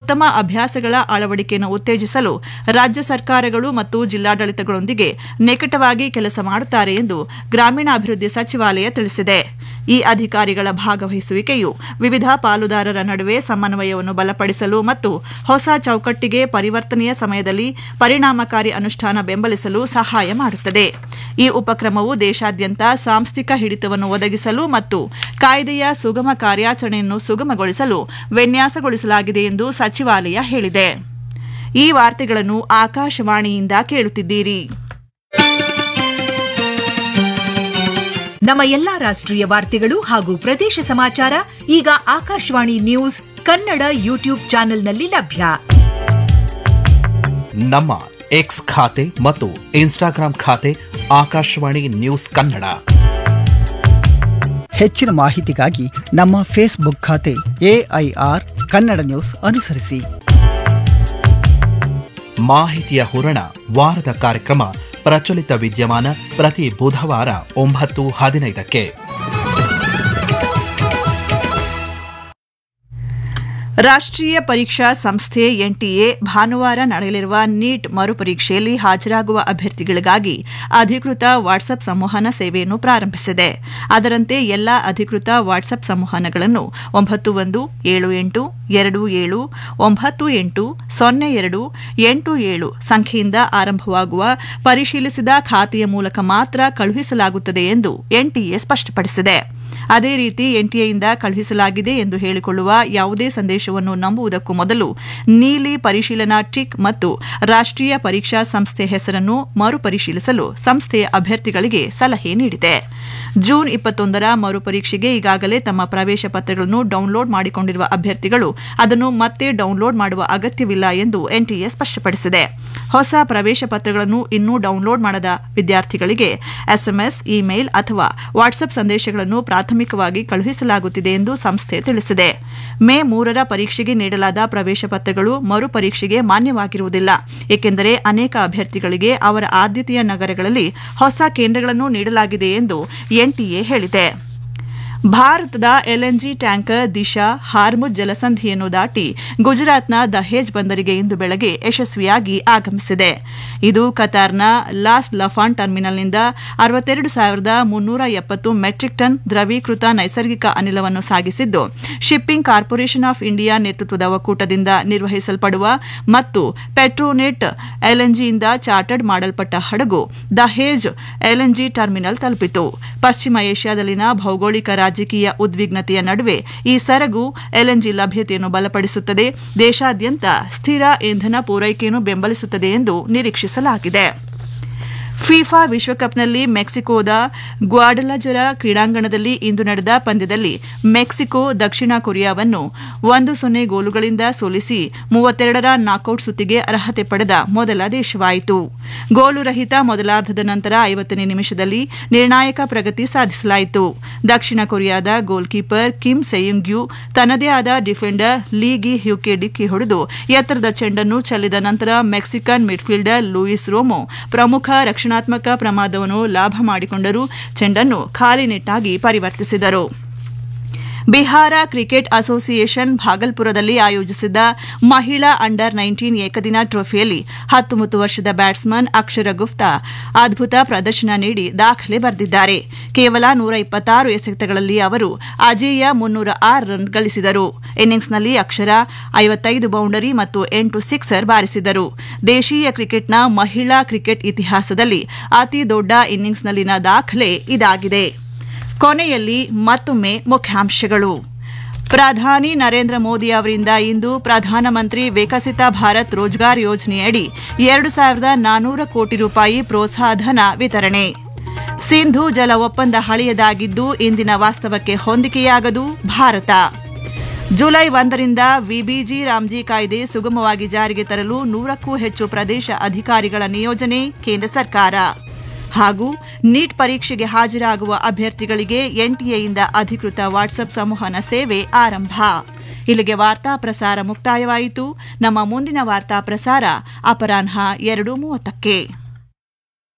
ಉತ್ತಮ ಅಭ್ಯಾಸಗಳ ಅಳವಡಿಕೆಯನ್ನು ಉತ್ತೇಜಿಸಲು ರಾಜ್ಯ ಸರ್ಕಾರಗಳು ಮತ್ತು ಜಿಲ್ಲಾಡಳಿತಗಳೊಂದಿಗೆ ನಿಕಟವಾಗಿ ಕೆಲಸ ಮಾಡುತ್ತಾರೆ ಎಂದು ಗ್ರಾಮೀಣಾಭಿವೃದ್ಧಿ ಸಚಿವಾಲಯ ತಿಳಿಸಿದೆ ಈ ಅಧಿಕಾರಿಗಳ ಭಾಗವಹಿಸುವಿಕೆಯು ವಿವಿಧ ಪಾಲುದಾರರ ನಡುವೆ ಸಮನ್ವಯವನ್ನು ಬಲಪಡಿಸಲು ಮತ್ತು ಹೊಸ ಚೌಕಟ್ಟಿಗೆ ಪರಿವರ್ತನೆಯ ಸಮಯದಲ್ಲಿ ಪರಿಣಾಮಕಾರಿ ಅನುಷ್ಠಾನ ಬೆಂಬಲಿಸಲು ಸಹಾಯ ಮಾಡುತ್ತದೆ ಈ ಉಪಕ್ರಮವು ದೇಶಾದ್ಯಂತ ಸಾಂಸ್ಥಿಕ ಹಿಡಿತವನ್ನು ಒದಗಿಸಲು ಮತ್ತು ಕಾಯ್ದೆಯ ಸುಗಮ ಕಾರ್ಯಾಚರಣೆಯನ್ನು ಸುಗಮಗೊಳಿಸಲು ವಿನ್ಯಾಸಗೊಳಿಸಲಾಗಿದೆ ಎಂದು ಸಚಿವಾಲಯ ಹೇಳಿದೆ ಈ ವಾರ್ತೆಗಳನ್ನು ಆಕಾಶವಾಣಿಯಿಂದ ಕೇಳುತ್ತಿದ್ದೀರಿ ನಮ್ಮ ಎಲ್ಲಾ ರಾಷ್ಟ್ರೀಯ ವಾರ್ತೆಗಳು ಹಾಗೂ ಪ್ರದೇಶ ಸಮಾಚಾರ ಈಗ ಆಕಾಶವಾಣಿ ನ್ಯೂಸ್ ಕನ್ನಡ ಯೂಟ್ಯೂಬ್ ಚಾನೆಲ್ನಲ್ಲಿ ಲಭ್ಯ ನಮ್ಮ ಎಕ್ಸ್ ಖಾತೆ ಮತ್ತು ಇನ್ಸ್ಟಾಗ್ರಾಂ ಖಾತೆ ಆಕಾಶವಾಣಿ ನ್ಯೂಸ್ ಕನ್ನಡ ಹೆಚ್ಚಿನ ಮಾಹಿತಿಗಾಗಿ ನಮ್ಮ ಫೇಸ್ಬುಕ್ ಖಾತೆ ಎಐಆರ್ ಕನ್ನಡ ನ್ಯೂಸ್ ಅನುಸರಿಸಿ ಮಾಹಿತಿಯ ಹೂರಣ ವಾರದ ಕಾರ್ಯಕ್ರಮ ಪ್ರಚಲಿತ ವಿದ್ಯಮಾನ ಪ್ರತಿ ಬುಧವಾರ ಒಂಬತ್ತು ಹದಿನೈದಕ್ಕೆ ರಾಷ್ಟ್ರೀಯ ಪರೀಕ್ಷಾ ಸಂಸ್ಥೆ ಎನ್ಟಿಎ ಭಾನುವಾರ ನಡೆಯಲಿರುವ ನೀಟ್ ಮರುಪರೀಕ್ಷೆಯಲ್ಲಿ ಹಾಜರಾಗುವ ಅಭ್ಯರ್ಥಿಗಳಿಗಾಗಿ ಅಧಿಕೃತ ವಾಟ್ಸ್ಆಪ್ ಸಂವಹನ ಸೇವೆಯನ್ನು ಪ್ರಾರಂಭಿಸಿದೆ ಅದರಂತೆ ಎಲ್ಲಾ ಅಧಿಕೃತ ವಾಟ್ಸ್ಆಪ್ ಸಂವಹನಗಳನ್ನು ಒಂಬತ್ತು ಒಂದು ಏಳು ಎಂಟು ಎರಡು ಏಳು ಒಂಬತ್ತು ಎಂಟು ಸೊನ್ನೆ ಎರಡು ಎಂಟು ಏಳು ಸಂಖ್ಯೆಯಿಂದ ಆರಂಭವಾಗುವ ಪರಿಶೀಲಿಸಿದ ಖಾತೆಯ ಮೂಲಕ ಮಾತ್ರ ಕಳುಹಿಸಲಾಗುತ್ತದೆ ಎಂದು ಎನ್ಟಿಎ ಸ್ಪಷ್ಟಪಡಿಸಿದೆ ಅದೇ ರೀತಿ ಎನ್ಟಿಎಯಿಂದ ಕಳುಹಿಸಲಾಗಿದೆ ಎಂದು ಹೇಳಿಕೊಳ್ಳುವ ಯಾವುದೇ ಸಂದೇಶವನ್ನು ನಂಬುವುದಕ್ಕೂ ಮೊದಲು ನೀಲಿ ಪರಿಶೀಲನಾ ಟಿಕ್ ಮತ್ತು ರಾಷ್ಟ್ರೀಯ ಪರೀಕ್ಷಾ ಸಂಸ್ಥೆ ಹೆಸರನ್ನು ಮರುಪರಿಶೀಲಿಸಲು ಸಂಸ್ಥೆಯ ಅಭ್ಯರ್ಥಿಗಳಿಗೆ ಸಲಹೆ ನೀಡಿದೆ ಜೂನ್ ಇಪ್ಪತ್ತೊಂದರ ಮರುಪರೀಕ್ಷೆಗೆ ಈಗಾಗಲೇ ತಮ್ಮ ಪ್ರವೇಶ ಪತ್ರಗಳನ್ನು ಡೌನ್ಲೋಡ್ ಮಾಡಿಕೊಂಡಿರುವ ಅಭ್ಯರ್ಥಿಗಳು ಅದನ್ನು ಮತ್ತೆ ಡೌನ್ಲೋಡ್ ಮಾಡುವ ಅಗತ್ಯವಿಲ್ಲ ಎಂದು ಎನ್ಟಿಎ ಸ್ಪಷ್ಟಪಡಿಸಿದೆ ಹೊಸ ಪ್ರವೇಶ ಪತ್ರಗಳನ್ನು ಇನ್ನೂ ಡೌನ್ಲೋಡ್ ಮಾಡದ ವಿದ್ಯಾರ್ಥಿಗಳಿಗೆ ಎಸ್ಎಂಎಸ್ ಇಮೇಲ್ ಅಥವಾ ವಾಟ್ಸ್ಆಪ್ ಸಂದೇಶಗಳನ್ನು ಪ್ರಾಥಮಿಕವಾಗಿ ಕಳುಹಿಸಲಾಗುತ್ತಿದೆ ಎಂದು ಸಂಸ್ಥೆ ತಿಳಿಸಿದೆ ಮೇ ಮೂರರ ಪರೀಕ್ಷೆಗೆ ನೀಡಲಾದ ಪ್ರವೇಶ ಪತ್ರಗಳು ಮರುಪರೀಕ್ಷೆಗೆ ಮಾನ್ಯವಾಗಿರುವುದಿಲ್ಲ ಏಕೆಂದರೆ ಅನೇಕ ಅಭ್ಯರ್ಥಿಗಳಿಗೆ ಅವರ ಆದ್ಯತೆಯ ನಗರಗಳಲ್ಲಿ ಹೊಸ ಕೇಂದ್ರಗಳನ್ನು ನೀಡಲಾಗಿದೆ ಎಂದು ಎನ್ಟಿಎ ಹೇಳಿದೆ ಭಾರತದ ಎಲ್ಎನ್ಜಿ ಟ್ಯಾಂಕರ್ ದಿಶಾ ಹಾರ್ಮುಜ್ ಜಲಸಂಧಿಯನ್ನು ದಾಟಿ ಗುಜರಾತ್ನ ದಹೇಜ್ ಬಂದರಿಗೆ ಇಂದು ಬೆಳಗ್ಗೆ ಯಶಸ್ವಿಯಾಗಿ ಆಗಮಿಸಿದೆ ಇದು ಕತಾರ್ನ ಲಾಸ್ ಲಫಾನ್ ಟರ್ಮಿನಲ್ನಿಂದ ಅರವತ್ತೆರಡು ಸಾವಿರದ ಮುನ್ನೂರ ಎಪ್ಪತ್ತು ಮೆಟ್ರಿಕ್ ಟನ್ ದ್ರವೀಕೃತ ನೈಸರ್ಗಿಕ ಅನಿಲವನ್ನು ಸಾಗಿಸಿದ್ದು ಶಿಪ್ಪಿಂಗ್ ಕಾರ್ಪೊರೇಷನ್ ಆಫ್ ಇಂಡಿಯಾ ನೇತೃತ್ವದ ಒಕ್ಕೂಟದಿಂದ ನಿರ್ವಹಿಸಲ್ಪಡುವ ಮತ್ತು ಪೆಟ್ರೋನೆಟ್ ಎಲ್ಎನ್ಜಿಯಿಂದ ಚಾರ್ಟರ್ಡ್ ಮಾಡಲ್ಪಟ್ಟ ಹಡಗು ದಹೇಜ್ ಎಲ್ಎನ್ಜಿ ಟರ್ಮಿನಲ್ ತಲುಪಿತು ಪಶ್ಚಿಮ ಏಷ್ಯಾದಲ್ಲಿನ ಭೌಗೋಳಿಕ ರಾಜಕೀಯ ಉದ್ವಿಗ್ನತೆಯ ನಡುವೆ ಈ ಸರಗು ಎಲ್ಎನ್ಜಿ ಲಭ್ಯತೆಯನ್ನು ಬಲಪಡಿಸುತ್ತದೆ ದೇಶಾದ್ಯಂತ ಸ್ಥಿರ ಇಂಧನ ಪೂರೈಕೆಯನ್ನು ಬೆಂಬಲಿಸುತ್ತದೆ ಎಂದು ನಿರೀಕ್ಷಿಸಲಾಗಿದೆ ಫಿಫಾ ವಿಶ್ವಕಪ್ನಲ್ಲಿ ಮೆಕ್ಸಿಕೋದ ಗ್ವಾಡಲಜರ ಕ್ರೀಡಾಂಗಣದಲ್ಲಿ ಇಂದು ನಡೆದ ಪಂದ್ಯದಲ್ಲಿ ಮೆಕ್ಸಿಕೋ ದಕ್ಷಿಣ ಕೊರಿಯಾವನ್ನು ಒಂದು ಸೊನ್ನೆ ಗೋಲುಗಳಿಂದ ಸೋಲಿಸಿ ಮೂವತ್ತೆರಡರ ನಾಕೌಟ್ ಸುತ್ತಿಗೆ ಅರ್ಹತೆ ಪಡೆದ ಮೊದಲ ದೇಶವಾಯಿತು ಗೋಲು ರಹಿತ ಮೊದಲಾರ್ಧದ ನಂತರ ಐವತ್ತನೇ ನಿಮಿಷದಲ್ಲಿ ನಿರ್ಣಾಯಕ ಪ್ರಗತಿ ಸಾಧಿಸಲಾಯಿತು ದಕ್ಷಿಣ ಕೊರಿಯಾದ goalkeeper Kim Seung Yu ತನ್ನದೇ ಆದ ಡಿಫೆಂಡರ್ ಲೀ ಗಿ ಹ್ಯೂಕೆ ಡಿಕ್ಕಿ ಹೊಡೆದು ಎತ್ತರದ ಚೆಂಡನ್ನು ಚೆಲ್ಲಿದ ನಂತರ ಮೆಕ್ಸಿಕನ್ ಮಿಡ್ಫೀಲ್ಡರ್ ಲೂಯಿಸ್ ರೋಮೋ ಪ್ರಮುಖ ರಕ್ಷಣಾತ್ಮಕ ಪ್ರಮಾದವನ್ನು ಲಾಭ ಮಾಡಿಕೊಂಡರು ಚೆಂಡನ್ನು ಖಾಲಿ ನೆಟ್ಟಾಗಿ ಪರಿವರ್ತಿಸಿದರು ಬಿಹಾರ ಕ್ರಿಕೆಟ್ ಅಸೋಸಿಯೇಷನ್ ಭಾಗಲ್ಪುರದಲ್ಲಿ ಆಯೋಜಿಸಿದ್ದ ಮಹಿಳಾ ಅಂಡರ್ ನೈನ್ಟೀನ್ ಏಕದಿನ ಟ್ರೋಫಿಯಲ್ಲಿ ಹತ್ತೊಂಬತ್ತು ವರ್ಷದ ಬ್ಯಾಟ್ಸ್ಮನ್ ಅಕ್ಷರ ಗುಪ್ತಾ ಅದ್ಭುತ ಪ್ರದರ್ಶನ ನೀಡಿ ದಾಖಲೆ ಬರೆದಿದ್ದಾರೆ ಕೇವಲ ನೂರ ಇಪ್ಪತ್ತಾರು ಎಸೆತಗಳಲ್ಲಿ ಅವರು ಅಜೇಯ ಮುನ್ನೂರ ಆರು ರನ್ ಗಳಿಸಿದರು ಇನ್ನಿಂಗ್ಸ್ನಲ್ಲಿ ಅಕ್ಷರ ಐವತ್ತೈದು ಬೌಂಡರಿ ಮತ್ತು ಎಂಟು ಸಿಕ್ಸರ್ ಬಾರಿಸಿದರು ದೇಶೀಯ ಕ್ರಿಕೆಟ್ನ ಮಹಿಳಾ ಕ್ರಿಕೆಟ್ ಇತಿಹಾಸದಲ್ಲಿ ಅತಿ ದೊಡ್ಡ ಇನ್ನಿಂಗ್ಸ್ನಲ್ಲಿನ ದಾಖಲೆ ಇದಾಗಿದೆ ಕೊನೆಯಲ್ಲಿ ಮತ್ತೊಮ್ಮೆ ಮುಖ್ಯಾಂಶಗಳು ಪ್ರಧಾನಿ ನರೇಂದ್ರ ಮೋದಿ ಅವರಿಂದ ಇಂದು ಪ್ರಧಾನಮಂತ್ರಿ ವಿಕಸಿತ ಭಾರತ್ ರೋಜ್ಗಾರ್ ಯೋಜನೆಯಡಿ ಎರಡು ಸಾವಿರದ ನಾನೂರ ಕೋಟಿ ರೂಪಾಯಿ ಪ್ರೋತ್ಸಾಹಧನ ವಿತರಣೆ ಸಿಂಧು ಜಲ ಒಪ್ಪಂದ ಹಳೆಯದಾಗಿದ್ದು ಇಂದಿನ ವಾಸ್ತವಕ್ಕೆ ಹೊಂದಿಕೆಯಾಗದು ಭಾರತ ಜುಲೈ ಒಂದರಿಂದ ವಿಬಿಜಿ ರಾಮ್ಜಿ ಕಾಯ್ದೆ ಸುಗಮವಾಗಿ ಜಾರಿಗೆ ತರಲು ನೂರಕ್ಕೂ ಹೆಚ್ಚು ಪ್ರದೇಶ ಅಧಿಕಾರಿಗಳ ನಿಯೋಜನೆ ಕೇಂದ್ರ ಸರ್ಕಾರ ಹಾಗೂ ನೀಟ್ ಪರೀಕ್ಷೆಗೆ ಹಾಜರಾಗುವ ಅಭ್ಯರ್ಥಿಗಳಿಗೆ ಎನ್ಟಿಎಯಿಂದ ಅಧಿಕೃತ ವಾಟ್ಸ್ಆಪ್ ಸಂವಹನ ಸೇವೆ ಆರಂಭ ಇಲ್ಲಿಗೆ ವಾರ್ತಾ ಪ್ರಸಾರ ಮುಕ್ತಾಯವಾಯಿತು ನಮ್ಮ ಮುಂದಿನ ವಾರ್ತಾ ಪ್ರಸಾರ ಅಪರಾಹ್ನ ಎರಡು ಮೂವತ್ತಕ್ಕೆ